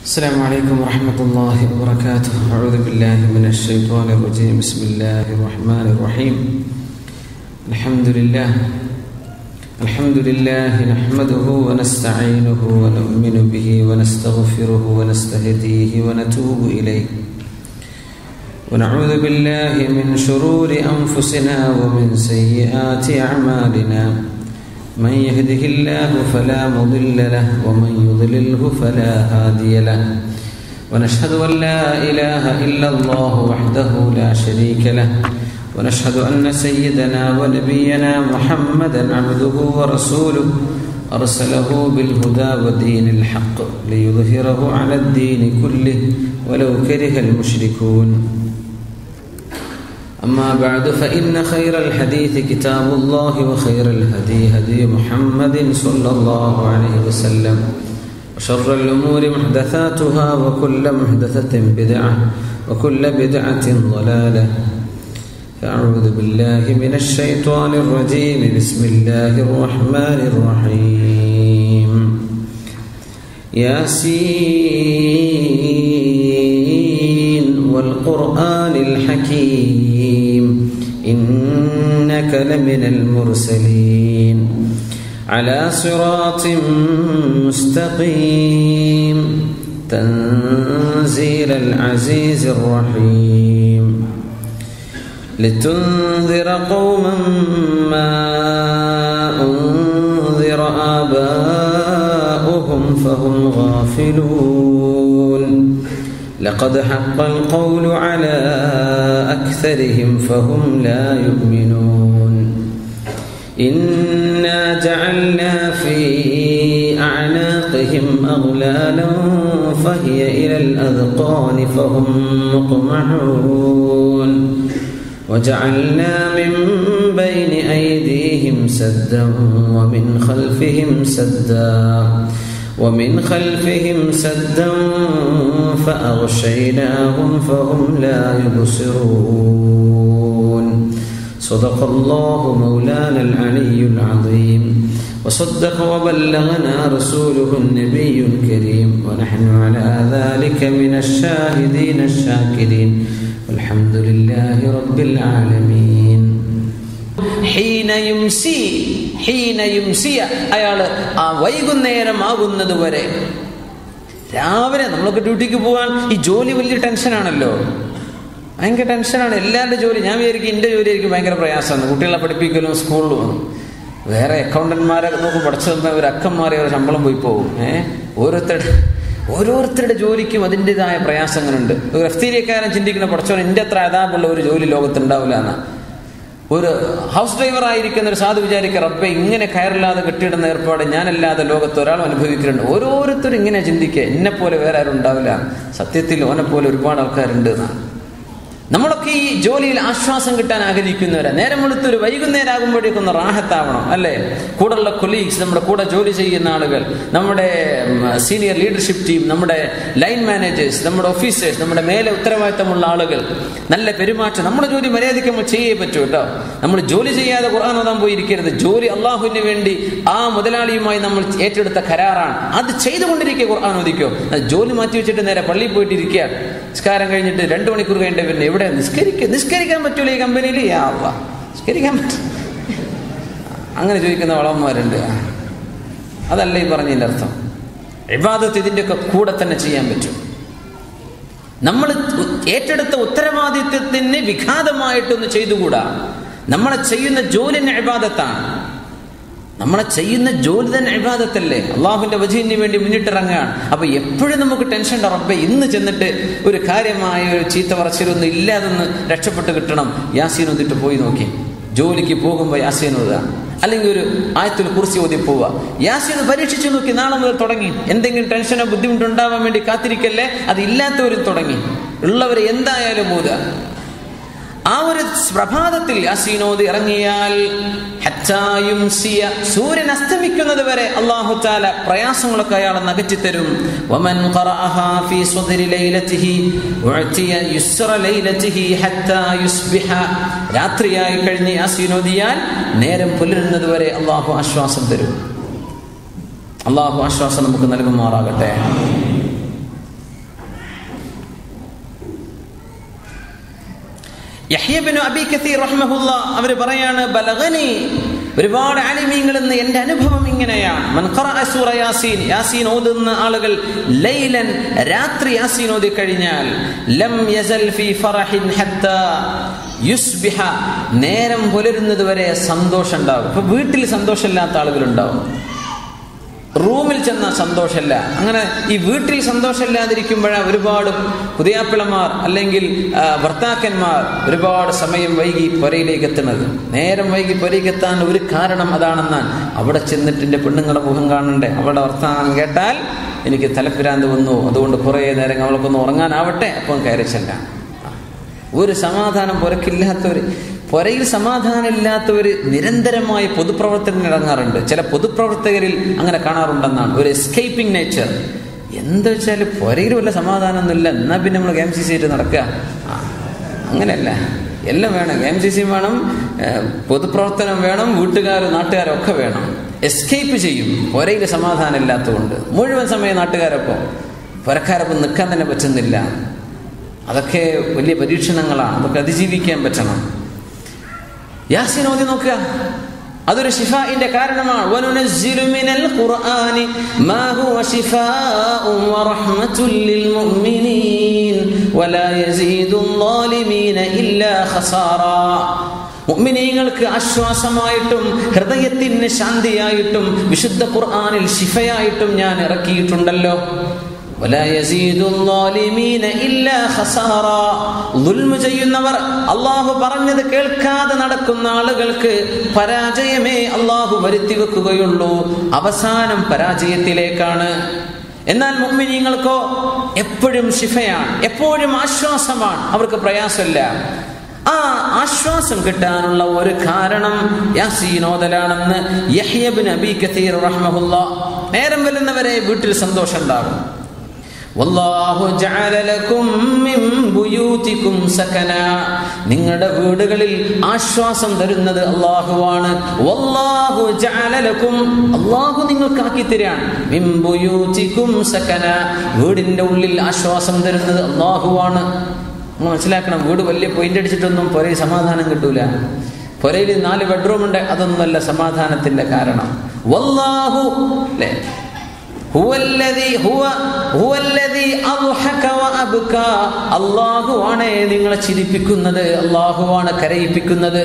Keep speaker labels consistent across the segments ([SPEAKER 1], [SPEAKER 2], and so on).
[SPEAKER 1] السلام عليكم ورحمة الله وبركاته أعوذ بالله من الشيطان الرجيم بسم الله الرحمن الرحيم الحمد لله الحمد لله نحمده ونستعينه ونؤمن به ونستغفره ونستهديه ونتوب إليه ونعوذ بالله من شرور أنفسنا ومن سيئات أعمالنا من يهده الله فلا مضل له ومن يضلله فلا هادي له ونشهد أن لا إله إلا الله وحده لا شريك له ونشهد أن سيدنا ونبينا محمدا عبده ورسوله أرسله بالهدى ودين الحق ليظهره على الدين كله ولو كره المشركون أما بعد فإن خير الحديث كتاب الله وخير الهدي هدي محمد صلى الله عليه وسلم وشر الأمور محدثاتها وكل محدثة بدعة وكل بدعة ضلالة فأعوذ بالله من الشيطان الرجيم بسم الله الرحمن الرحيم ياسين والقرآن الحكيم إنك لمن المرسلين على صراط مستقيم تنزيل العزيز الرحيم لتنذر قوما ما أنذر آباؤهم فهم غافلون لقد حق القول على أكثرهم فهم لا يؤمنون إنا جعلنا في أعناقهم أغلالا فهي إلى الأذقان فهم مقمحون وجعلنا من بين أيديهم سدا ومن خلفهم سدا ومن خلفهم سدا فأغشيناهم فهم لا يبصرون صدق الله مولانا العلي العظيم وصدق وبلغنا رسوله النبي الكريم ونحن على ذلك من الشاهدين الشاكرين والحمد لله رب العالمين
[SPEAKER 2] ഹീന യുംസി ഹീന യുംസിയ അയാള് ആ വൈകുന്നേരം ആകുന്നത് വരെ രാവിലെ നമ്മളൊക്കെ ഡ്യൂട്ടിക്ക് പോകാൻ ഈ ജോലി വലിയ ടെൻഷനാണല്ലോ ഭയങ്കര ടെൻഷനാണ് എല്ലാവരുടെ ജോലി ഞാൻ വിചാരിക്കും എൻ്റെ ജോലി ആയിരിക്കും ഭയങ്കര പ്രയാസമാണ് കുട്ടികളെ പഠിപ്പിക്കലും സ്കൂളിലും വേറെ അക്കൗണ്ടന്മാരെ നോക്കും പഠിച്ചു തന്ന ഒരു അക്കന്മാരെ ഒരു ശമ്പളം പോയി പോകും ഏഹ് ഓരോരുത്തരുടെ ഓരോരുത്തരുടെ ജോലിക്കും അതിൻ്റെതായ പ്രയാസങ്ങളുണ്ട് ഒരു എഫ്തീരിയക്കാരൻ ചിന്തിക്കുന്ന പഠിച്ചവൻ എൻ്റെ അത്ര അതാപുള്ള ഒരു ജോലി ലോകത്തുണ്ടാവില്ല എന്നാ ഒരു ഹൗസ് ഡ്രൈവർ ആയിരിക്കുന്ന ഒരു സാധു വിചാരിക്കുക റബ്ബെ ഇങ്ങനെ കയറില്ലാതെ കെട്ടിയിടുന്ന ഏർപ്പാട് ഞാനല്ലാതെ ലോകത്ത് ഒരാൾ അനുഭവിക്കുന്നുണ്ട് ഓരോരുത്തരും ഇങ്ങനെ ചിന്തിക്കുക എന്നെ പോലെ വേറെ ആരും ഉണ്ടാവില്ല സത്യത്തിൽ ഓനെ പോലെ ഒരുപാട് ആൾക്കാരുണ്ട് എന്നാണ് നമ്മളൊക്കെ ഈ ജോലിയിൽ ആശ്വാസം കിട്ടാൻ ആഗ്രഹിക്കുന്നവരാ നേരം വെളുത്ത് ഒരു വൈകുന്നേരം ആകുമ്പോഴേക്കൊന്ന് റാഹത്താവണം അല്ലേ കൂടെയുള്ള കൊലീഗ്സ് നമ്മുടെ കൂടെ ജോലി ചെയ്യുന്ന ആളുകൾ നമ്മുടെ സീനിയർ ലീഡർഷിപ്പ് ടീം നമ്മുടെ ലൈൻ മാനേജേഴ്സ് നമ്മുടെ ഓഫീസേഴ്സ് നമ്മുടെ മേലെ ഉത്തരവാദിത്തമുള്ള ആളുകൾ നല്ല പെരുമാറ്റം നമ്മുടെ ജോലി മര്യാദയ്ക്ക് നമ്മൾ ചെയ്യേ പറ്റൂ കേട്ടോ നമ്മൾ ജോലി ചെയ്യാതെ ഖുർആൻ ഓതാൻ പോയിരിക്കരുത് ജോലി അള്ളാഹുവിന് വേണ്ടി ആ മുതലാളിയുമായി നമ്മൾ ഏറ്റെടുത്ത കരാറാണ് അത് ചെയ്തുകൊണ്ടിരിക്കുക ഖുർആൻ ഓദിക്കോ ജോലി മാറ്റി വെച്ചിട്ട് നേരെ പള്ളിയിൽ പോയിട്ടിരിക്കുക നിസ്കാരം കഴിഞ്ഞിട്ട് രണ്ടു മണിക്കൂർ കഴിഞ്ഞിട്ട് പിന്നെ എവിടെ നിസ്കരിക്കുക നിസ്കരിക്കാൻ പറ്റൂല ഈ കമ്പനിയിൽ യാവ നിസ്കരിക്കാൻ പറ്റും അങ്ങനെ ചോദിക്കുന്ന വളവന്മാരുണ്ട് അതല്ല ഈ പറഞ്ഞതിൻ്റെ അർത്ഥം ഇബാദത്ത് ഇതിൻ്റെയൊക്കെ കൂടെ തന്നെ ചെയ്യാൻ പറ്റും നമ്മൾ ഏറ്റെടുത്ത ഉത്തരവാദിത്വത്തിന് വിഘാതമായിട്ടൊന്ന് ചെയ്തുകൂടാ നമ്മളെ ചെയ്യുന്ന ജോലി തന്നെ ഇബാദത്താണ് നമ്മളെ ചെയ്യുന്ന ജോലി തന്നെ അഭിവാദത്തല്ലേ അള്ളാഹുവിന്റെ വജീന് വേണ്ടി മുന്നിട്ടിറങ്ങുകയാണ് അപ്പൊ എപ്പോഴും നമുക്ക് ടെൻഷൻ ഉറപ്പേ ഇന്ന് ചെന്നിട്ട് ഒരു കാര്യമായ ഒരു ചീത്ത പറച്ചിലൊന്നും ഇല്ലാതെന്ന് രക്ഷപ്പെട്ട് കിട്ടണം യാസീൻ ഒന്നിട്ട് പോയി നോക്കി ജോലിക്ക് പോകുമ്പോൾ യാസീൻ ഓതുക അല്ലെങ്കിൽ ഒരു ആയത്തിൽ കുറിച്ച് ഓതി പോവുക യാസീൻ പരീക്ഷിച്ചു നോക്കി നാളെ മുതൽ തുടങ്ങി എന്തെങ്കിലും ടെൻഷനോ ബുദ്ധിമുട്ടുണ്ടാവാൻ വേണ്ടി കാത്തിരിക്കല്ലേ അത് ഇല്ലാത്തവരും തുടങ്ങി ഉള്ളവരെ എന്തായാലും ഓതുക ആ ഒരു പ്രഭാതത്തിൽ യാസീനോദ് ഇറങ്ങിയാൽ സൂര്യൻ അസ്തമിക്കുന്നത് വരെ അള്ളാഹു താല പ്രയാസങ്ങളൊക്കെ അയാളെ നകറ്റിത്തരും വമൻ ഫീ സ്വദരി ലൈലതിഹി ഉഅതിയ യുസ്റ ലൈലതിഹി ഹത്താ യുസ്ബിഹ രാത്രിയായി കഴിഞ്ഞ് യാസീനോദിയാൽ നേരം പുലരുന്നത് വരെ അള്ളാഹു ആശ്വാസം തരും അള്ളാഹു ആശ്വാസം നമുക്ക് നൽകുമാറാകട്ടെ യഹ്യബിനു അബി കസീർ റഹ്മഹുല്ല അവർ പറയാണ് ബലഗനി ഒരുപാട് ആലിമീങ്ങളിൽ നിന്ന് എന്റെ അനുഭവം ഇങ്ങനെയാണ് മൻ ഖറഅ സൂറ യാസീൻ യാസീൻ ഓതുന്ന ആളുകൾ ലൈലൻ രാത്രി യാസീൻ ഓതി കഴിഞ്ഞാൽ ലം യസൽ ഫീ ഫറഹിൻ ഹത്താ യുസ്ബിഹ നേരം പുലരുന്നത് വരെ സന്തോഷം ഉണ്ടാവും ഇപ്പൊ വീട്ടിൽ സന്തോഷമില്ലാത്ത ആളുകളുണ്ടാവും റൂമിൽ ചെന്ന സന്തോഷമല്ല അങ്ങനെ ഈ വീട്ടിൽ സന്തോഷമില്ലാതിരിക്കുമ്പോഴാണ് ഒരുപാട് പുതിയാപ്പിളമാർ അല്ലെങ്കിൽ ആ, ഭർത്താക്കന്മാർ ഒരുപാട് സമയം വൈകി പുരയിലേക്ക് എത്തുന്നത് നേരം വൈകി പുരയിലേക്ക് എത്താൻ ഒരു കാരണം അതാണെന്നാണ് അവിടെ ചെന്നിട്ട് എൻ്റെ പെണ്ണുങ്ങളുടെ മുഖം കാണണ്ടേ അവളുടെ വർത്തമാനം കേട്ടാൽ എനിക്ക് തലപ്പിരാന്ത് വന്നു അതുകൊണ്ട് കുറേ നേരം അവൾക്കൊന്ന് ഉറങ്ങാനാവട്ടെ അപ്പം കയറി ചെല്ലാം ഒരു സമാധാനം പുരക്കില്ലാത്തവർ പുരയിൽ സമാധാനം ഇല്ലാത്തവർ നിരന്തരമായി പൊതുപ്രവർത്തനം ഇറങ്ങാറുണ്ട് ചില പൊതുപ്രവർത്തകരിൽ അങ്ങനെ കാണാറുണ്ടെന്നാണ് ഒരു എസ്കേപ്പിംഗ് നേച്ചർ എന്താ വെച്ചാൽ പുരയിൽ വല്ല സമാധാനമൊന്നുമില്ല എന്നാൽ പിന്നെ നമ്മൾ എം സി സി ആയിട്ട് നടക്കുക ആ, അങ്ങനെയല്ല എല്ലാം വേണം എം സി സി വേണം ഏഹ്, പൊതുപ്രവർത്തനം വേണം വീട്ടുകാരും നാട്ടുകാരും ഒക്കെ വേണം എസ്കേപ്പ് ചെയ്യും പുരയിൽ സമാധാനം ഇല്ലാത്തതുകൊണ്ട് മുഴുവൻ സമയം നാട്ടുകാരൊപ്പം പുരക്കാരൊപ്പം നിൽക്കാൻ തന്നെ പറ്റുന്നില്ല അതൊക്കെ വലിയ പരീക്ഷണങ്ങളാണ് അതൊക്കെ അതിജീവിക്കാൻ പറ്റണം യാസീൻ ഓതി നോക്കുക അതൊരു ഷിഫാഇന്റെ കാരണമാണ് വനുനസ്സിലു മിനൽ ഖുർആനി മാ ഹുവ ശിഫാഉൻ വറഹ്മത്തുൻ ലിൽ മുഅ്മിനീൻ വലാ യസീദുൽ ളാലിമീന ഇല്ലാ ഖസാറാ മുഅ്മിനീങ്ങൾക്ക് ആശ്വാസമായിട്ടും ഹൃദയത്തിന് ശാന്തിയായിട്ടും വിശുദ്ധ ഖുർആനിൽ ശിഫയായിട്ടും ഞാൻ ഇറക്കിയിട്ടുണ്ടല്ലോ വലാ യസീദുൽ ളാലിമീന ഇല്ലാ ഖസാറാ ദുൽമ ചെയ്യുന്നവർ അള്ളാഹു പറഞ്ഞത് കേൾക്കാതെ നടക്കുന്ന ആളുകൾക്ക് പരാജയമേ അള്ളാഹു വരുത്തി വെക്കുകയുള്ളൂ അവസാനം പരാജയത്തിലേക്കാണ് എന്നാൽ മുഅ്മിനീങ്ങൾക്കോ എപ്പോഴും ശിഫയാണ് എപ്പോഴും ആശ്വാസമാണ് അവർക്ക് പ്രയാസമില്ല ആ ആശ്വാസം കിട്ടാനുള്ള ഒരു കാരണം യാസീനോദലാണെന്ന് യഹ്യബിൻ അബി കത്തീർ റഹ്മഹുല്ല നേരം വരുന്നവരെ വീട്ടിൽ സന്തോഷം ഉണ്ടാകും വല്ലാഹു ജഅല ലക്കും മിൻ ബുയൂതികും സകന നിങ്ങളുടെ വീടുകളിൽ ആശ്വാസം തരുന്നത് അല്ലാഹുവാണ് വല്ലാഹു ജഅല ലക്കും അല്ലാഹു നിങ്ങൾക്ക് ആക്കി തരാണ് മിൻ ബുയൂതികും സകന വീടിന്റെ ഉള്ളിൽ ആശ്വാസം തരുന്നത് അല്ലാഹുവാണ് നമ്മൾ മനസ്സിലാക്കണം വീട് വലിയ പോയിന്റ് അടിച്ചിട്ടൊന്നും പുരയിൽ സമാധാനം കിട്ടൂല പുരയിൽ നാല് ബെഡ്റൂം ഉണ്ട് അതൊന്നുമല്ല സമാധാനത്തിന്റെ കാരണം വല്ലാഹു അല്ലേ هو الذي هو هو الذي أضحك وأبكى അള്ളാഹു ആണ് നിങ്ങളെ ചിരിപ്പിക്കുന്നത് അള്ളാഹുവാണ് കരയിപ്പിക്കുന്നത്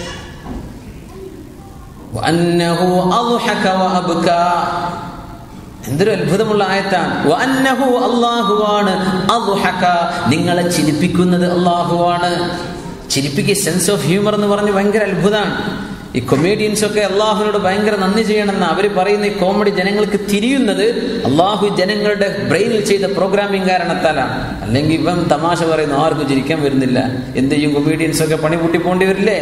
[SPEAKER 2] وأنه أضحك وأبكى എന്തൊരു അത്ഭുതമുള്ള ആയത്താണ് വഅന്നഹു അള്ളാഹുവാണ് അദ്ഹക നിങ്ങളെ ചിരിപ്പിക്കുന്നത് അള്ളാഹുവാണ് ചിരിപ്പിക്കുക സെൻസ് ഓഫ് ഹ്യൂമർ എന്ന് പറഞ്ഞ് ഭയങ്കര അത്ഭുതമാണ് ഈ കൊമേഡിയൻസ് ഒക്കെ അള്ളാഹുവിനോട് ഭയങ്കര നന്ദി ചെയ്യണമെന്ന് അവർ പറയുന്ന ഈ കോമഡി ജനങ്ങൾക്ക് തിരിയുന്നത് അള്ളാഹു ജനങ്ങളുടെ ബ്രെയിനിൽ ചെയ്ത പ്രോഗ്രാമിംഗ് കാരണത്താലാണ് അല്ലെങ്കിൽ ഇവൻ തമാശ പറയുന്നു ആർക്കും ചിരിക്കാൻ വരുന്നില്ല എന്ത് ചെയ്യും കൊമേഡിയൻസ് ഒക്കെ പണി പൂട്ടി പോണ്ടി വരില്ലേ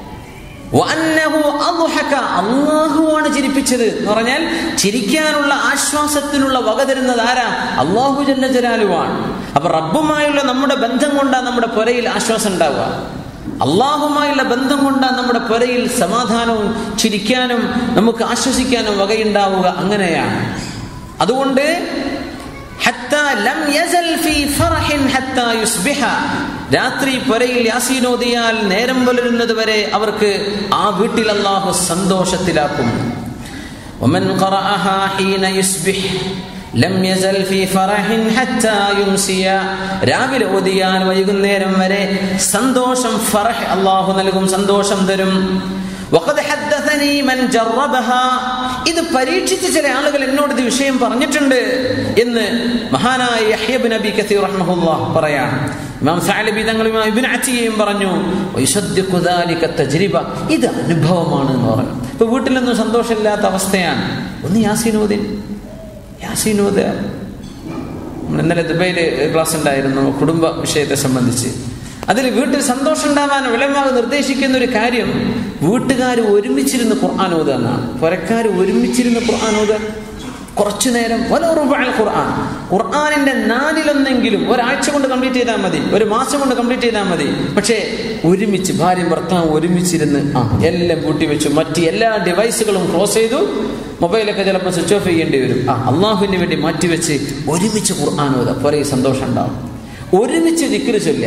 [SPEAKER 2] വഅന്നഹു അദ്ഹക അള്ളാഹുവാണ് ചിരിപ്പിച്ചത് എന്ന് പറഞ്ഞാൽ ചിരിക്കാനുള്ള ആശ്വാസത്തിനുള്ള വക തരുന്നത് ആരാ അള്ളാഹു ജല്ല ജലാലുവാണ് അപ്പൊ റബ്ബുമായുള്ള നമ്മുടെ ബന്ധം കൊണ്ടാണ് നമ്മുടെ പുരയിൽ ആശ്വാസം ഉണ്ടാവുക അള്ളാഹുമായുള്ള ബന്ധം കൊണ്ടാണ് നമ്മുടെ പുരയിൽ സമാധാനവും ചിരിക്കാനും നമുക്ക് ആശ്വസിക്കാനും വകയുണ്ടാവുക അങ്ങനെയാണ് അതുകൊണ്ട് ഹത്താ ലം യസൽ ഫീ ഫറഹിൻ ഹത്താ യുസ്ബിഹ രാത്രി പുരയിൽ യാസീനോദിയാൽ നേരം പുലരുന്നത് വരെ അവർക്ക് ആ വീട്ടിൽ അള്ളാഹു സന്തോഷത്തിലാക്കും ومن قرأها حين يصبح ലം യസൽ ഫീ ഫറഹിൻ ഹത്താ യുംസിയ രാവിലെ ഓതിയാൽ വൈകുന്നേരം വരെ സന്തോഷം ഫറഹ് അള്ളാഹു നൽകും സന്തോഷം തരും വഖദ് ഹദ്ദസനി മൻ ജറബഹാ ഇത് പരീക്ഷിച്ച ചില ആളുകൾ എന്നോട് ഇത് വിഷയം പറഞ്ഞിട്ടുണ്ട് എന്ന് മഹാനായ യഹ്യ ഇബ്നു അബി കസീർ റഹ്മഹുല്ലാഹ് പറയാണ് ഇമാം സഅലബി തങ്ങൾ ഇമാം ഇബ്നു അത്തിയയും പറഞ്ഞു വയസദ്ദിഖു ദാലിക തജ്രിബ ഇത് അനുഭവമാണ് എന്ന് പറഞ്ഞു ഇപ്പൊ വീട്ടിലൊന്നും സന്തോഷമില്ലാത്ത അവസ്ഥയാണ് ഒന്ന് യാസീനോദിൻ യാസീനോദ നമ്മൾ ഇന്നലെ ദുബൈയിൽ ക്ലാസ് ഉണ്ടായിരുന്നു കുടുംബ വിഷയത്തെ സംബന്ധിച്ച് അതിൽ വീട്ടിൽ സന്തോഷം ഉണ്ടാവാൻ വിലമാവ് നിർദ്ദേശിക്കുന്ന ഒരു കാര്യം വീട്ടുകാർ ഒരുമിച്ചിരുന്ന് ഖുർആൻ ഓതുക എന്നാണ് പുരക്കാർ ഒരുമിച്ചിരുന്ന് ഖുർആൻ ഓതുക കുറച്ചു നേരം വലോറുബാൽ ഖുർആൻ ഖുർആാനിന്റെ നാലിലൊന്നെങ്കിലും ഒരാഴ്ച കൊണ്ട് കംപ്ലീറ്റ് ചെയ്താൽ മതി ഒരു മാസം കൊണ്ട് കംപ്ലീറ്റ് ചെയ്താൽ മതി പക്ഷേ ഒരുമിച്ച് ഭാര്യയും ഭർത്താവും ഒരുമിച്ചിരുന്ന് ആ എല്ലാം കൂട്ടി വെച്ചു മറ്റ് എല്ലാ ഡിവൈസുകളും ക്ലോസ് ചെയ്തു മൊബൈലൊക്കെ ചിലപ്പോൾ സ്വിച്ച് ഓഫ് ചെയ്യേണ്ടി വരും ആ അള്ളാഹുവിന് വേണ്ടി മാറ്റിവെച്ച് ഒരുമിച്ച് ഖുർആൻ ഓതുക പുറകെ സന്തോഷം ഉണ്ടാവും ഒരുമിച്ച് ദിക്കറ് ചൊല്ലുക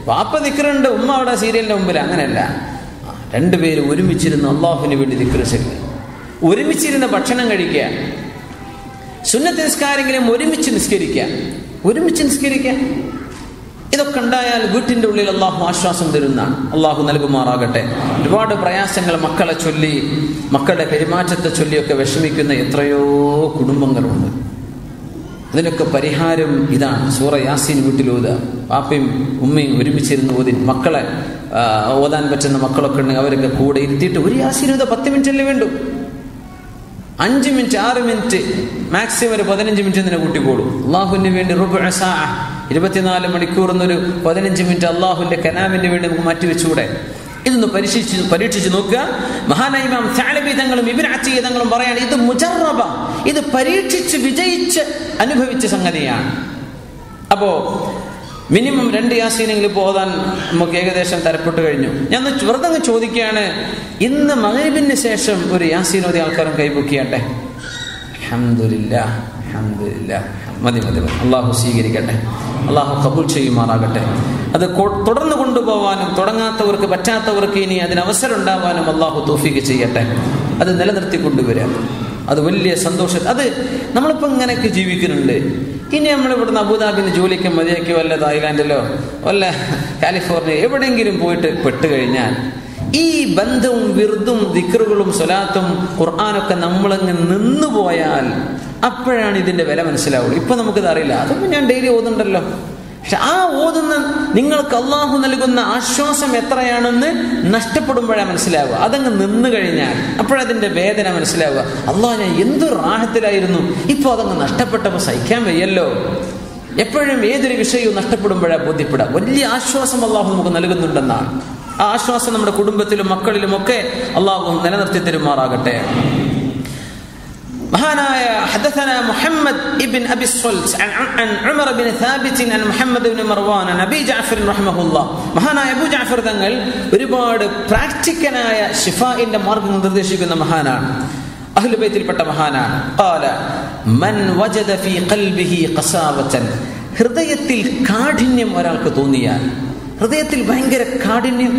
[SPEAKER 2] വാപ്പ ദിക്കറുണ്ട് ഉമ്മ അവിടെ സീരിയലിന്റെ മുമ്പിൽ അങ്ങനെയല്ല ആ, രണ്ടുപേരും ഒരുമിച്ചിരുന്ന് അള്ളാഹുവിന് വേണ്ടി ദിക്കറ് ചെല്ലുക ഒരുമിച്ചിരുന്ന് ഭക്ഷണം കഴിക്കുക സുന്നത്ത് നിസ്കാരെങ്കിലും ഒരുമിച്ച് നിസ്കരിക്കുക ഒരുമിച്ച് നിസ്കരിക്കുക ഇതൊക്കെ ഉണ്ടായാൽ വീട്ടിൻ്റെ ഉള്ളിൽ അള്ളാഹു ആശ്വാസം തരുന്നതാണ് അള്ളാഹു നൽകുമാറാകട്ടെ ഒരുപാട് പ്രയാസങ്ങൾ മക്കളെ ചൊല്ലി മക്കളുടെ പെരുമാറ്റത്തെ ചൊല്ലിയൊക്കെ വിഷമിക്കുന്ന എത്രയോ കുടുംബങ്ങളുണ്ട് അതിനൊക്കെ പരിഹാരം ഇതാണ് സൂറ യാസീൻ വീട്ടിലോതുക പാപ്പയും ഉമ്മയും ഒരുമിച്ചിരുന്ന് ഓതി മക്കളെ ആ, ഓതാൻ പറ്റുന്ന മക്കളൊക്കെ ഉണ്ടെങ്കിൽ അവരൊക്കെ കൂടെ ഇരുത്തിയിട്ട് ഒരു യാസീൻ ഓതുക പത്ത് മിനിറ്റല്ലേ വേണ്ടു അഞ്ച് മിനിറ്റ് ആറ് മിനിറ്റ് മാക്സിമം ഒരു പതിനഞ്ച് മിനിറ്റ് തന്നെ കൂട്ടിക്കോളൂ അള്ളാഹുവിന് വേണ്ടി റുബ് അസാ ഇരുപത്തിനാല് മണിക്കൂർ എന്നൊരു പതിനഞ്ച് മിനിറ്റ് അള്ളാഹുവിന്റെ കനാമിന് വേണ്ടി നമുക്ക് മാറ്റിവെച്ചുകൂടെ ഇതൊന്ന് പരീക്ഷിച്ച് പരീക്ഷിച്ച് നോക്കുക മഹാനായ ഇമാം സാലബി തങ്ങളും ഇബിൻ അച്ചീയ തങ്ങളും പറയാണ് ഇത് മുജറബ ഇത് പരീക്ഷിച്ച് വിജയിച്ച് അനുഭവിച്ച സംഗതിയാണ് അപ്പോ മിനിമം രണ്ട് യാസീനെങ്കിലും പോകാൻ നമുക്ക് ഏകദേശം തരപ്പെട്ട് കഴിഞ്ഞു ഞാൻ ഒന്ന് വെറുതെ അങ്ങ് ചോദിക്കുകയാണ് ഇന്ന് മകരീബിന് ശേഷം ഒരു യാസീനോദി ആൾക്കാരും കൈപൊക്കിയാട്ടെ അൽഹംദുലില്ലാ, അൽഹംദുലില്ലാ. മതി മതി മതി അള്ളാഹു സ്വീകരിക്കട്ടെ അള്ളാഹു കബൂൽ ചെയ്യുമാറാകട്ടെ അത് കൊ- തുടർന്ന് കൊണ്ടുപോകാനും തുടങ്ങാത്തവർക്ക് പറ്റാത്തവർക്ക് ഇനി അതിന് അവസരം ഉണ്ടാവാനും അള്ളാഹു തോഫിക്ക് ചെയ്യട്ടെ അത് നിലനിർത്തി കൊണ്ടുവരാം അത് വലിയ സന്തോഷം അത് നമ്മളിപ്പോൾ ഇങ്ങനെയൊക്കെ ജീവിക്കുന്നുണ്ട് ഇനി നമ്മൾ ഇവിടുന്ന് അബുദാബിന്ന് ജോലിക്ക് മതിയാക്കി വല്ല തായ്ലാൻഡിലോ വല്ല കാലിഫോർണിയ എവിടെയെങ്കിലും പോയിട്ട് പെട്ട് കഴിഞ്ഞാൽ ഈ ബന്ധവും വിറുതും ദിക്റുകളും സ്വലാത്തും ഖുർആാനൊക്കെ നമ്മളങ്ങ് നിന്നുപോയാൽ അപ്പോഴാണ് ഇതിന്റെ വില മനസ്സിലാവുള്ളൂ ഇപ്പൊ നമുക്കിത് അറിയില്ല അതൊന്നും ഞാൻ ഡെയിലി ഓതുന്നുണ്ടല്ലോ പക്ഷെ ആ ഓതുന്ന നിങ്ങൾക്ക് അള്ളാഹു നൽകുന്ന ആശ്വാസം എത്രയാണെന്ന് നഷ്ടപ്പെടുമ്പോഴാണ് മനസ്സിലാവുക അതങ്ങ് നിന്ന് കഴിഞ്ഞാൽ അപ്പോഴതിന്റെ വേദന മനസ്സിലാവുക അള്ളാഹ് ഞാൻ എന്തൊരു റാഹത്തിലായിരുന്നു ഇപ്പോൾ അതങ്ങ് നഷ്ടപ്പെട്ടപ്പോൾ സഹിക്കാൻ വയ്യല്ലോ എപ്പോഴും ഏതൊരു വിഷയവും നഷ്ടപ്പെടുമ്പോഴാണ് ബോധ്യപ്പെടുക വലിയ ആശ്വാസം അള്ളാഹു നമുക്ക് നൽകുന്നുണ്ടെന്നാണ് ആ ആശ്വാസം നമ്മുടെ കുടുംബത്തിലും മക്കളിലും ഒക്കെ അള്ളാഹു നിലനിർത്തി തരുമാറാകട്ടെ مهانا حدثنا محمد ابن ابي الصلت عن عن عمر بن ثابت عن محمد بن مروان عن ابي جعفر رحمه الله മഹാനായ അബു ജാഫർ തങ്ങൾ ഒരുപാട് പ്രാക്ടിക്കലായ ഷിഫാഇന്റെ മാർഗം നിർദ്ദേശിക്കുന്ന മഹാനാണ് അഹ്ലുബൈത്തിൽപ്പെട്ട മഹാനാണ് قال من وجد في قلبه قساوة ഹൃദയത്തിൽ കാഠിന്യം ഒരാൾക്ക് തോന്നിയാൽ ഹൃദയത്തിൽ ഭയങ്കര കാഠിന്യം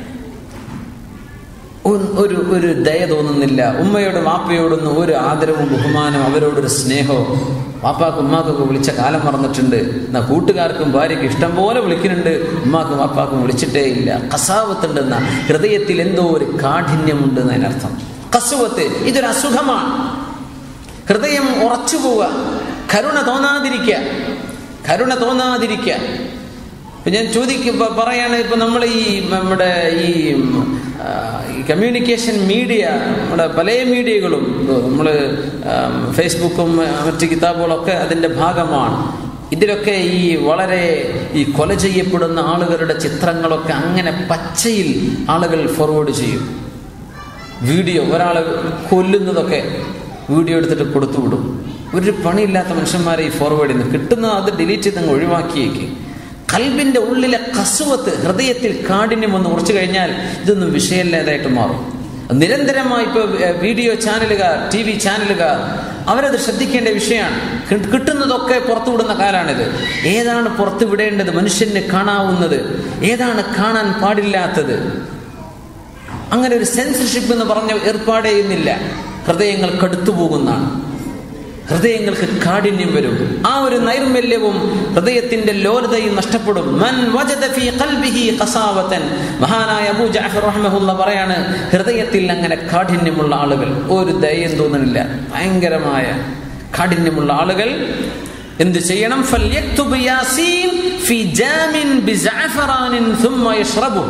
[SPEAKER 2] ഒ- ഒരു ഒരു ദയ തോന്നുന്നില്ല ഉമ്മയോടും വാപ്പയോടൊന്നും ഒരു ആദരവും ബഹുമാനവും അവരോടൊരു സ്നേഹവും വാപ്പാക്കും ഉമ്മാക്കൊക്കെ വിളിച്ച കാലം മറന്നിട്ടുണ്ട് എന്നാ കൂട്ടുകാർക്കും ഭാര്യയ്ക്കും ഇഷ്ടം പോലെ വിളിക്കുന്നുണ്ട് ഉമ്മാക്കും വാപ്പാക്കും വിളിച്ചിട്ടേ ഇല്ല കസാവത്തുണ്ടെന്ന ഹൃദയത്തിൽ എന്തോ ഒരു കാഠിന്യമുണ്ട് എന്നതിനർത്ഥം കസുവത്ത് ഇതൊരു അസുഖമാണ് ഹൃദയം ഉറച്ചു പോവുക കരുണ തോന്നാതിരിക്കുക കരുണ തോന്നാതിരിക്കുക ഇപ്പൊ ഞാൻ ചോദിക്കും ഇപ്പൊ പറയാണ് ഇപ്പൊ നമ്മൾ ഈ നമ്മുടെ ഈ ഉം, ആ, ഈ കമ്മ്യൂണിക്കേഷൻ മീഡിയ നമ്മുടെ പല മീഡിയകളും നമ്മൾ ഫേസ്ബുക്കും മറ്റ് കിതാബുകളൊക്കെ അതിന്റെ ഭാഗമാണ് ഇതിലൊക്കെ ഈ വളരെ ഈ കൊല ചെയ്യപ്പെടുന്ന ആളുകളുടെ ചിത്രങ്ങളൊക്കെ അങ്ങനെ പച്ചയിൽ ആളുകൾ ഫോർവേഡ് ചെയ്യും വീഡിയോ ഒരാളെ കൊല്ലുന്നതൊക്കെ വീഡിയോ എടുത്തിട്ട് കൊടുത്തു വിടും ഒരു പണിയില്ലാത്ത മനുഷ്യന്മാരെ ഈ ഫോർവേഡ് ചെയ്യുന്നു കിട്ടുന്ന അത് ഡിലീറ്റ് ചെയ്ത് അങ്ങ് ഒഴിവാക്കിയേക്ക് കൽബിന്റെ ഉള്ളിലെ കസുവത്ത് ഹൃദയത്തിൽ കാഠിന്യം ഒന്ന് ഉറച്ചു കഴിഞ്ഞാൽ ഇതൊന്നും വിഷയമില്ലാതായിട്ട് മാറും നിരന്തരമായി ഇപ്പോൾ വീഡിയോ ചാനലുകാർ ടി വി ചാനലുകാർ അവരത് ശ്രദ്ധിക്കേണ്ട വിഷയമാണ് കി- കിട്ടുന്നതൊക്കെ പുറത്തുവിടുന്ന കാലാണിത് ഏതാണ് പുറത്തു വിടേണ്ടത് മനുഷ്യന് കാണാവുന്നത് ഏതാണ് കാണാൻ പാടില്ലാത്തത് അങ്ങനെ ഒരു സെൻസർഷിപ്പ് എന്ന് പറഞ്ഞ ഏർപ്പാടേ ഇന്നില്ല ഹൃദയങ്ങൾ കടുത്തു പോകുന്നതാണ് ഹൃദയങ്ങൾക്ക് കാഠിന്യം വരും ആ ഒരു നൈർമല്യവും ഹൃദയത്തിന്റെ ലോലതയും നഷ്ടപ്പെടും മൻ വജദ ഫീ ഖൽബിഹി ഖസാവതൻ മഹാനായ അബൂ ജഅഫർ റഹ്മഹുല്ല പറയാണ് ഹൃദയത്തിൽ അങ്ങനെ കാഠിന്യമുള്ള ആളുകൾ ഒരു ദയം തോന്നുന്നില്ല ഭയങ്കരമായ കാഠിന്യമുള്ള ആളുകൾ എന്ത് ചെയ്യണം ഫൽയക്തുബ് യാസീൻ ഫീ ജാമിൻ ബിസഅഫറാനിൻ ثم يشربه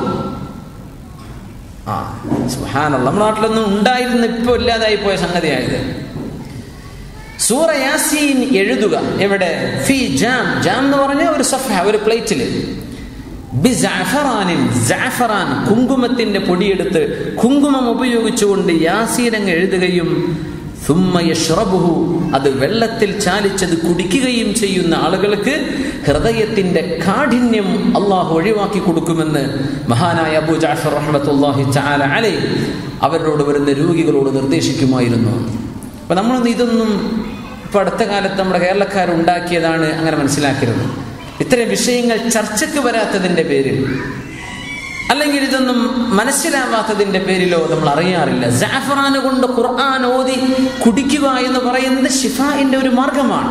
[SPEAKER 2] ആ സുബ്ഹാനല്ലാഹ് നമ്മുടെ നാട്ടിലൊന്നും ഉണ്ടായിരുന്ന ഇപ്പൊ ഇല്ലാതായി പോയ സംഗതിയായത് സൂറ യാസീൻ എഴുതുക എവിടെ ഫി ജാം ജാം എന്ന് പറഞ്ഞ ഒരു സഫ ഒരു പ്ലേറ്റിൽ ബിസഅഫറാനിൻ സഅഫറാൻ കുങ്കുമത്തിന്റെ പൊടിയെടുത്ത് കുങ്കുമം ഉപയോഗിച്ചുകൊണ്ട് യാസീൻ അങ്ങ് എഴുതുകയും സുമ്മ യഷ്റബുഹു അത് വെള്ളത്തിൽ ചാലിച്ചത് കുടിക്കുകയും ചെയ്യുന്ന ആളുകൾക്ക് ഹൃദയത്തിന്റെ കാഠിന്യം അള്ളാഹു ഒഴിവാക്കി കൊടുക്കുമെന്ന് മഹാനായ അബൂ ജാഫർ റഹ്മത്തുല്ലാഹി തആല അലൈ അവരോട് വരുന്ന രോഗികളോട് നിർദ്ദേശിക്കുമായിരുന്നു അപ്പൊ നമ്മളൊന്നും ഇതൊന്നും ഇപ്പൊ അടുത്ത കാലത്ത് നമ്മുടെ കേരളക്കാർ ഉണ്ടാക്കിയതാണ് അങ്ങനെ മനസ്സിലാക്കരുത് ഇത്തരം വിഷയങ്ങൾ ചർച്ചയ്ക്ക് വരാത്തതിന്റെ പേരിൽ അല്ലെങ്കിൽ ഇതൊന്നും മനസ്സിലാവാത്തതിന്റെ പേരിലോ നമ്മൾ അറിയാറില്ല ജാഫറാന് കൊണ്ട് ഖുർആൻ ഓതി കുടിക്കുക എന്ന് പറയുന്നത് ഷിഫായിന്റെ ഒരു മാർഗമാണ്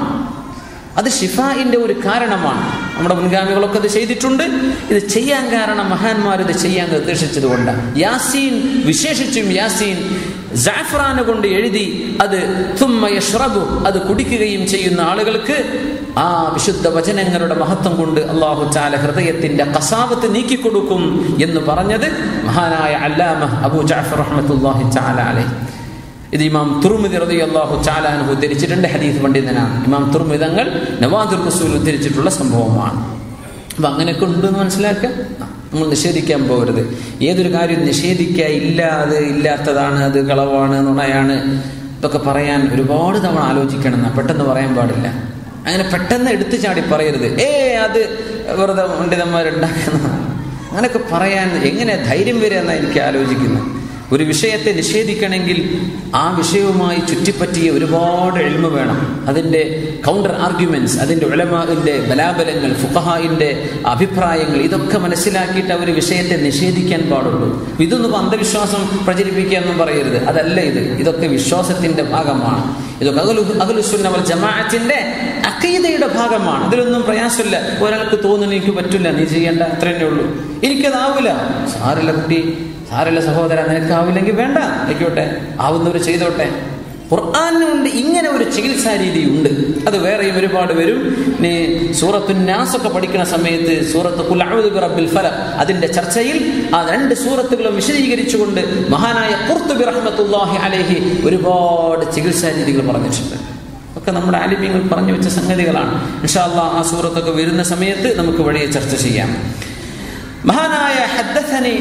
[SPEAKER 2] അത് ഷിഫായിന്റെ ഒരു കാരണമാണ് നമ്മുടെ മുൻഗാമികളൊക്കെ അത് ചെയ്തിട്ടുണ്ട് ഇത് ചെയ്യാൻ കാരണം മഹാന്മാർ ഇത് ചെയ്യാൻ നിർദ്ദേശിച്ചത് കൊണ്ടാണ് യാസീൻ വിശേഷിച്ചും യാസീൻ ജാഫ്രാന് കൊണ്ട് എഴുതി അത് തുമ്മ യഷ്റബു അത് കുടിക്കുകയും ചെയ്യുന്ന ആളുകൾക്ക് ആ വിശുദ്ധ വചനങ്ങളുടെ മഹത്വം കൊണ്ട് അള്ളാഹു ചാല ഹൃദയത്തിന്റെ കസാവത്ത് നീക്കിക്കൊടുക്കും എന്ന് പറഞ്ഞത് മഹാനായ അല്ലാമ അബു ജാഫർ റഹ്മത്തുല്ലാഹി ചാല അലൈഹി ഇത് ഇമാം തുർമിദി റതി അള്ളാഹു ചാലാനു ഉദ്ധരിച്ചിട്ടുണ്ട് ഹദീസ് പണ്ഡിതനാണ് ഇമാം തുർമിതങ്ങൾ നവാദുൽ റസൂൽ ഉദ്ധരിച്ചിട്ടുള്ള സംഭവമാണ് അപ്പൊ അങ്ങനെയൊക്കെ ഉണ്ടെന്ന് മനസ്സിലാക്കുക നമ്മൾ നിഷേധിക്കാൻ പോകരുത് ഏതൊരു കാര്യം നിഷേധിക്കുക ഇല്ലാതെ ഇല്ലാത്തതാണ് അത് കളവാണ് നുണയാണ് ഇതൊക്കെ പറയാൻ ഒരുപാട് തവണ ആലോചിക്കണം എന്നാ പെട്ടെന്ന് പറയാൻ പാടില്ല അങ്ങനെ പെട്ടെന്ന് എടുത്തു ചാടി പറയരുത് ഏ അത് വെറുതെ പണ്ഡിതന്മാരുണ്ടാക്കുന്ന അങ്ങനെയൊക്കെ പറയാൻ എങ്ങനെ ധൈര്യം വരിക എന്നാണ് എനിക്ക് ആലോചിക്കുന്നത് ഒരു വിഷയത്തെ നിഷേധിക്കണമെങ്കിൽ ആ വിഷയവുമായി ചുറ്റിപ്പറ്റിയ ഒരുപാട് എൽമ വേണം അതിൻ്റെ കൗണ്ടർ ആർഗ്യുമെന്റ്സ് അതിൻ്റെ ഉലമാവിൻ്റെ ബലാബലങ്ങൾ ഫുഖഹായിൻ്റെ അഭിപ്രായങ്ങൾ ഇതൊക്കെ മനസ്സിലാക്കിയിട്ട് ആ ഒരു വിഷയത്തെ നിഷേധിക്കാൻ പാടുള്ളൂ ഇതൊന്നും അന്ധവിശ്വാസം പ്രചരിപ്പിക്കാനൊന്നും പറയരുത് അതല്ല ഇത് ഇതൊക്കെ വിശ്വാസത്തിന്റെ ഭാഗമാണ് ഇതൊക്കെ അകലു അകലുസുന്നവൽ ജമാഅത്തിന്റെ അക്കീതയുടെ ഭാഗമാണ് ഇതിലൊന്നും പ്രയാസമില്ല ഒരാൾക്ക് തോന്നുന്നു എനിക്ക് പറ്റില്ല നീ ചെയ്യേണ്ട അത്രയേ ഉള്ളൂ എനിക്കതാവില്ല സാറില്ല കുട്ടി സാരല്ല സഹോദര നിനക്കാവില്ലെങ്കിൽ വേണ്ട ആയിക്കോട്ടെ ആവുന്നവർ ചെയ്തോട്ടെ ഖുർആാനുണ്ട് ഇങ്ങനെ ഒരു ചികിത്സാ രീതി ഉണ്ട് അത് വേറെയും ഒരുപാട് വരും നീ സൂറത്തു നാസൊക്കെ പഠിക്കുന്ന സമയത്ത് സൂറത്ത് കുലാവുദ് റബ്ബിൽ ഫല അതിന്റെ ചർച്ചയിൽ ആ രണ്ട് സൂറത്തുകളും വിശദീകരിച്ചുകൊണ്ട് മഹാനായ ഖുർത്തുബി റഹ്മത്തുല്ലാഹി അലൈഹി ഒരുപാട് ചികിത്സാ രീതികൾ പറഞ്ഞിട്ടുണ്ട് ഒക്കെ നമ്മുടെ ആലിമ്യങ്ങൾ പറഞ്ഞു വെച്ച സംഗതികളാണ് ഇൻഷാല്ലാ ആ സൂറത്തൊക്കെ വരുന്ന സമയത്ത് നമുക്ക് വഴിയെ ചർച്ച ചെയ്യാം مهانا حدثني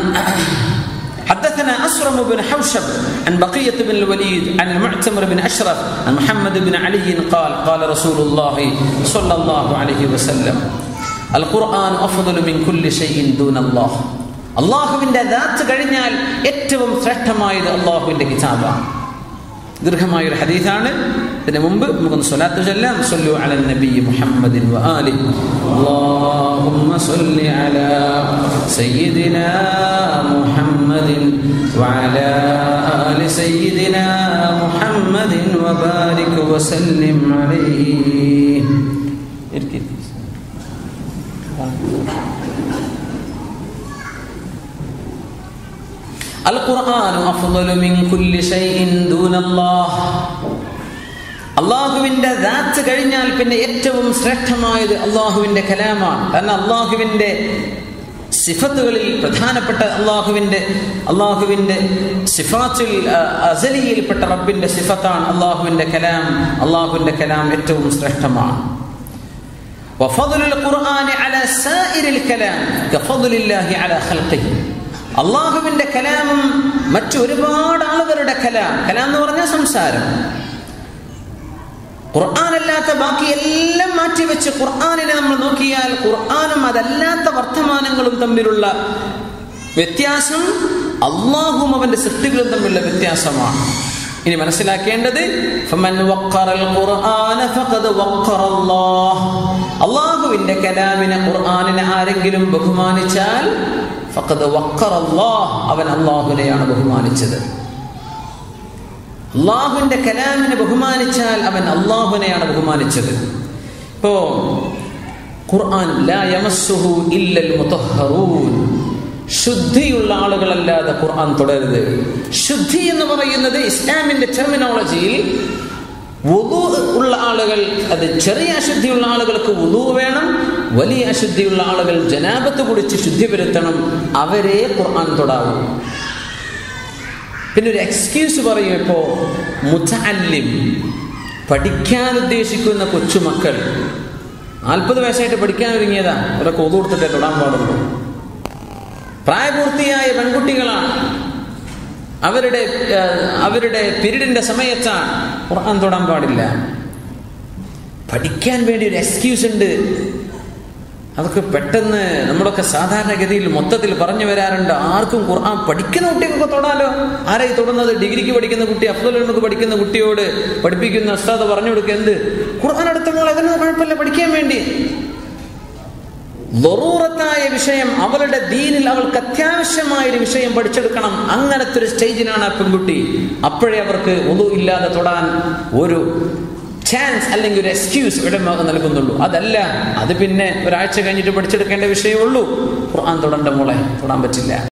[SPEAKER 2] حدثنا أسرم بن حوشب عن بقية بن الوليد عن المعتمر بن أشرف عن محمد بن علي قال قال رسول الله صلى الله عليه وسلم القرآن أفضل من كل شيء دون الله അള്ളാഹുവിന്റെ ദാത്ത് കഴിഞ്ഞാൽ ഏറ്റവും ശ്രേഷ്ഠമായത് അള്ളാഹുവിന്റെ കിതാബാണ് ദീർഘമായ ഒരു ഹദീസാണ് ഇതിന് മുമ്പ് നമുക്കൊന്ന് സ്വലാത്ത് ചൊല്ലാം സല്ലു അല നബി മുഹമ്മദിൻ വആലി اللهم صل على سيدنا محمد وعلى آل سيدنا محمد وبارك وسلم عليه القرآن أفضل من كل شيء دون الله അള്ളാഹുവിന്റെ ദാത്ത് കഴിഞ്ഞാൽ പിന്നെ ഏറ്റവും ശ്രേഷ്ഠമായത് അള്ളാഹുവിന്റെ കലാമാണ് കാരണം അള്ളാഹുവിന്റെ സിഫത്തുകളിൽ പ്രധാനപ്പെട്ട അള്ളാഹുവിന്റെ അള്ളാഹുവിന്റെ സിഫാത്തിൽ അസലിയിൽപ്പെട്ട റബ്ബിന്റെ സിഫത്താണ് അള്ളാഹുവിന്റെ കലാം അള്ളാഹുവിന്റെ കലാം ഏറ്റവും ശ്രേഷ്ഠമാണ് وفضل القرآن على سائر الكلام كفضل الله على خلقه അള്ളാഹുവിന്റെ കലാമും മറ്റു ഒരുപാട് ആളുകളുടെ കലാം കലാം എന്ന് പറഞ്ഞാൽ സംസാരം ഖുർആൻ അല്ലാത്ത ബാക്കി എല്ലാം മാറ്റിവെച്ച് ഖുർആാനിനെ നമ്മൾ നോക്കിയാൽ ഖുർആാനും അതല്ലാത്ത വർത്തമാനങ്ങളും തമ്മിലുള്ള വ്യത്യാസം അള്ളാഹും അവന്റെ സൃഷ്ടികളും തമ്മിലുള്ള വ്യത്യാസമാണ് ഇനി മനസ്സിലാക്കേണ്ടത് അള്ളാഹുവിന്റെ കലാമിനെ ഖുർആാനിനെ ആരെങ്കിലും ബഹുമാനിച്ചാൽ അവൻ അള്ളാഹുനെയാണ് ബഹുമാനിച്ചത് അള്ളാഹുവിന്റെ കലാമിനെ ബഹുമാനിച്ചാൽ അവൻ അള്ളാഹുനെയാണ് ബഹുമാനിച്ചത് ഇപ്പോ ഖുർആൻ ശുദ്ധിയുള്ള ആളുകളല്ലാതെ ഖുർആൻ തുടരുത് ശുദ്ധി എന്ന് പറയുന്നത് ഇസ്ലാമിന്റെ ടെർമിനോളജിയിൽ വുളു ഉള്ള ആളുകൾ അത് ചെറിയ അശുദ്ധിയുള്ള ആളുകൾക്ക് വുളു വേണം വലിയ അശുദ്ധിയുള്ള ആളുകൾ ജനാപത്ത് കുടിച്ച് ശുദ്ധി വരുത്തണം അവരെ ഖുർആൻ തൊടാവും പിന്നെ ഒരു എക്സ്ക്യൂസ് പറയും ഇപ്പോ മുത്തല്ലിം പഠിക്കാൻ ഉദ്ദേശിക്കുന്ന കൊച്ചുമക്കൾ നാൽപ്പത് വയസ്സായിട്ട് പഠിക്കാൻ ഒരുങ്ങിയതാ അവരൊക്കെ ഒതു കൊടുത്തിട്ടേ തൊടാൻ പാടുള്ളൂ പ്രായപൂർത്തിയായ പെൺകുട്ടികളാണ് അവരുടെ അവരുടെ പിരീഡിന്റെ സമയത്താണ് ഖുർആൻ തൊടാൻ പാടില്ല പഠിക്കാൻ വേണ്ടി ഒരു എക്സ്ക്യൂസ് ഉണ്ട് അതൊക്കെ പെട്ടെന്ന് നമ്മളൊക്കെ സാധാരണഗതിയിൽ മൊത്തത്തിൽ പറഞ്ഞു വരാറുണ്ട് ആർക്കും ഖുർആൻ പഠിക്കുന്ന കുട്ടികൾക്ക് തൊടാലോ ആരായി തൊടുന്നത് ഡിഗ്രിക്ക് പഠിക്കുന്ന കുട്ടി അഫ്ദുൽക്ക് പഠിക്കുന്ന കുട്ടിയോട് പഠിപ്പിക്കുന്ന ഉസ്താദ് പറഞ്ഞു കൊടുക്കുക എന്ത് ഖുർആൻ അടുത്ത മോൾ അതിനൊന്നും കുഴപ്പമില്ല പഠിക്കാൻ വേണ്ടി ലറൂറത്തായ വിഷയം അവളുടെ ദീനിൽ അവൾക്ക് അത്യാവശ്യമായ ഒരു വിഷയം പഠിച്ചെടുക്കണം അങ്ങനത്തെ ഒരു സ്റ്റേജിലാണ് ആ പെൺകുട്ടി അപ്പോഴേ അവർക്ക് ഒതു ഇല്ലാതെ തൊടാൻ ഒരു ചാൻസ് അല്ലെങ്കിൽ ഒരു എക്സ്ക്യൂസ് ഇടമാകെ നൽകുന്നുള്ളൂ അതല്ല അത് പിന്നെ ഒരാഴ്ച കഴിഞ്ഞിട്ട് പഠിച്ചെടുക്കേണ്ട വിഷയമുള്ളൂ ഖുർആൻ തൊടണ്ട മോളെ തൊടാൻ പറ്റില്ല